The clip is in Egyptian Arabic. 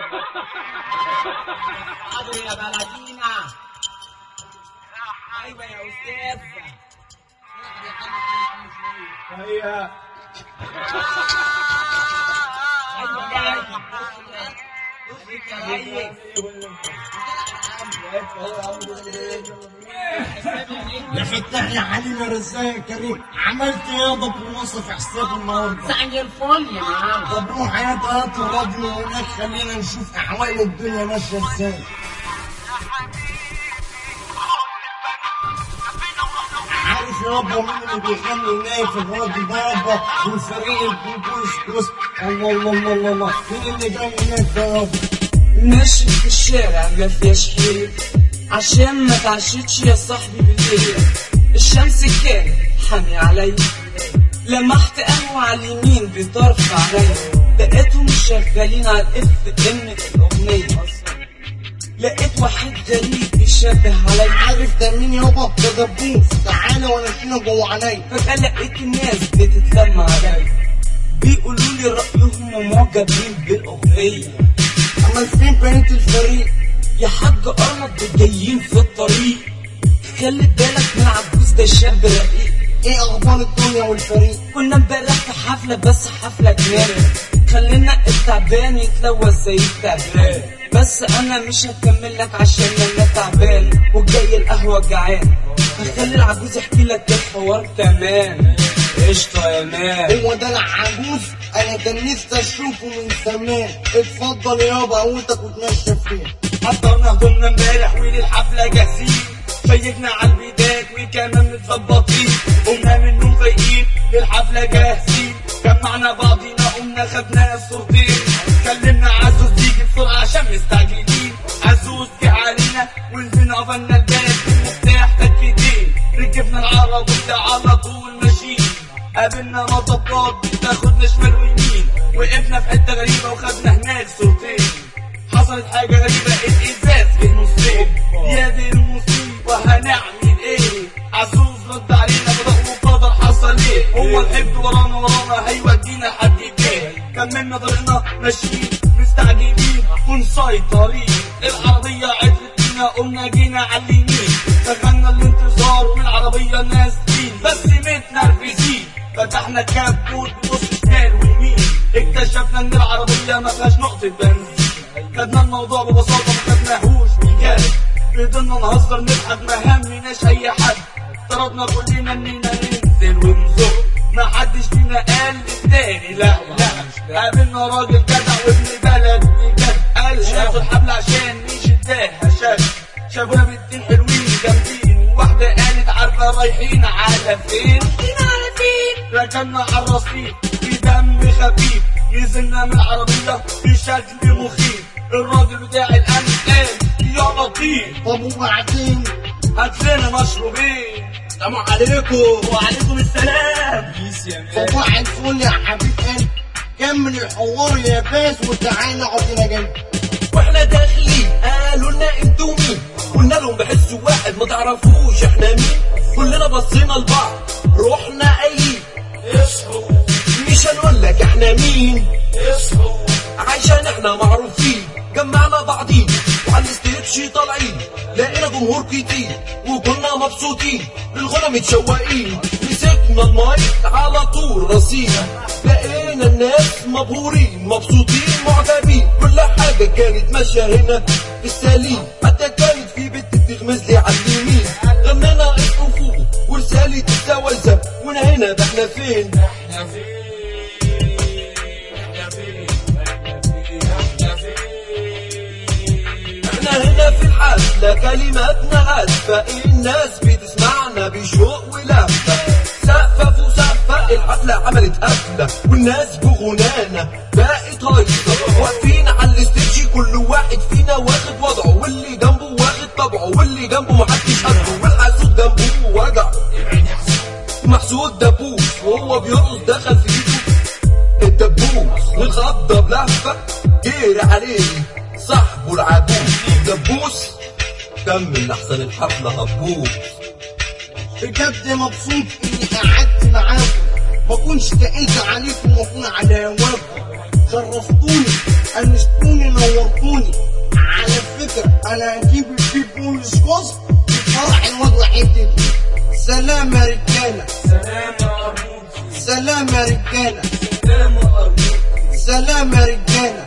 حاضر يا بلدينا ايوه يا استاذ هيا ايوه يا ريس يا فتح يا علينا رزاق يا كريم عملت ايه يابا بمصرف حساب النهارده زي الفل يا معلم طب روح يا هات الراديو هناك خلينا نشوف احوال الدنيا ماشيه ازاي عارف يابا مين اللي بيغني هناك في الراديو ده يابا والفريق الكوكوش بص الله الله الله الله الله مين اللي جاي هناك ده يابا ماشي في الشارع ما فيهاش حيل عشان ما تعشتش يا صاحبي بالليل الشمس كانت حامي عليا لمحت قهوة على اليمين بطرف عليا لقيتهم شغالين على الاف ام الاغنية لقيت واحد غريب بيشبه عليا عارف ده مين يابا ده دبوس تعالى وانا فينا جوه عينيا فجأة لقيت الناس بتتلم عليا بيقولوا لي رأيهم ومعجبين بالأغنية امال فين بقيه الفريق يا حاج أرمط جايين في الطريق خلي بالك من عبوس ده شاب رقيق ايه اخبار الدنيا والفريق كنا امبارح في حفلة بس حفلة جنان خلينا التعبان يتلوى زي التعبان بس انا مش هكمل لك عشان انا تعبان وجاي القهوة جعان هخلي العجوز يحكي لك الحوار كمان قشطة يا مان هو ده العجوز انا كان نفسي اشوفه من زمان اتفضل يابا قوتك وتمشى فين حضرنا هدومنا امبارح وللحفلة جاهزين شيكنا على البيدات وكمان متظبطين قمنا من النوم فايقين للحفلة جاهزين جمعنا بعضينا قمنا خدنا الصورتين كلمنا عزوز تيجي بسرعة عشان مستعجلين عزوز جه علينا ونزلنا قفلنا الباب المفتاح تكتين ركبنا العربية على طول ماشيين قابلنا مطبات بتاخدنا شمال ويمين وقفنا في حتة غريبة وخدنا هناك صورتين حصلت حاجة غريبة الإزاز جه نصين يا دي المصيبة هنعمل إيه عزوز رد علينا بدأ وقدر حصل إيه هو الحب ورانا ورانا هيودينا لحد فين كملنا طريقنا ماشيين مستعجلين ومسيطرين العربية عطلت بينا قمنا جينا على اليمين دخلنا الانتظار والعربية نازلين بس متنرفزين فتحنا الكبوت بنص شمال ويمين اكتشفنا ان العربية ما فيهاش نقطة بنزين خدنا الموضوع ببساطة ما خدناهوش بجد فضلنا نهزر نضحك ما همناش اي حد طردنا كلنا اننا ننزل ونزق ما حدش فينا قال للتاني لا لا قابلنا راجل جدع وابن بلد بجد قال شاف الحبل عشان نشدها شاف شافونا بنتين حلوين جامدين واحدة قالت عارفة رايحين على فين على فين ركنا على الرصيف بدم خفيف نزلنا من العربية بشكل مخيف الراجل بتاع الأمن قال يا لطيف طب وبعدين هات لنا مشروبين السلام عليكم وعليكم السلام صباح الفل يا حبيب قلبي كمل الحوار يا باس وتعالى اقعد هنا جنبي واحنا داخلين قالوا لنا انتوا مين قلنا لهم بحس واحد ما تعرفوش احنا مين كلنا بصينا لبعض رحنا قايلين اصحوا مش هنقول لك احنا مين اصحوا عشان احنا معروفين جمعنا بعضين وعلى الستيتش طالعين لقينا جمهور كتير وكنا مبسوطين للغنى متشوقين مسكنا المايك على طول رصينا لقينا الناس مبهورين مبسوطين معجبين كل حاجة كانت ماشية هنا في السليم حتى كانت في بنت بتغمز لي على اليمين غنينا الأفوق ورسالة الزوالزة وانا هنا ده احنا فين احنا فين احنا فين احنا فين احنا فين احنا هنا في الحفلة كلماتنا هادفة الناس بتسمعنا بشوق ولفة سقفة وسقفة الحفلة عملت قفلة والناس بغنانا بقت هايصة واقفين على الاستيج كل واحد فينا واخد وضعه واللي جنبه واخد طبعه واللي جنبه محدش قده والحسود جنبه وجعه محسود دبوس وهو بيرقص دخل في ايده الدبوس والخضة بلهفة جري عليه صاحبه العجوز دبوس كمل احسن الحفلة هتبوظ بجد مبسوط اني قعدت معاكم ما كنتش تقلت عليكم واكون على هواكم شرفتوني انستوني نورتوني رجالة نجيب البيب والسكوز فرح الواد وحدتي سلام يا رجالة سلام يا قرموطي سلام يا رجالة سلام يا قرموطي سلام يا رجالة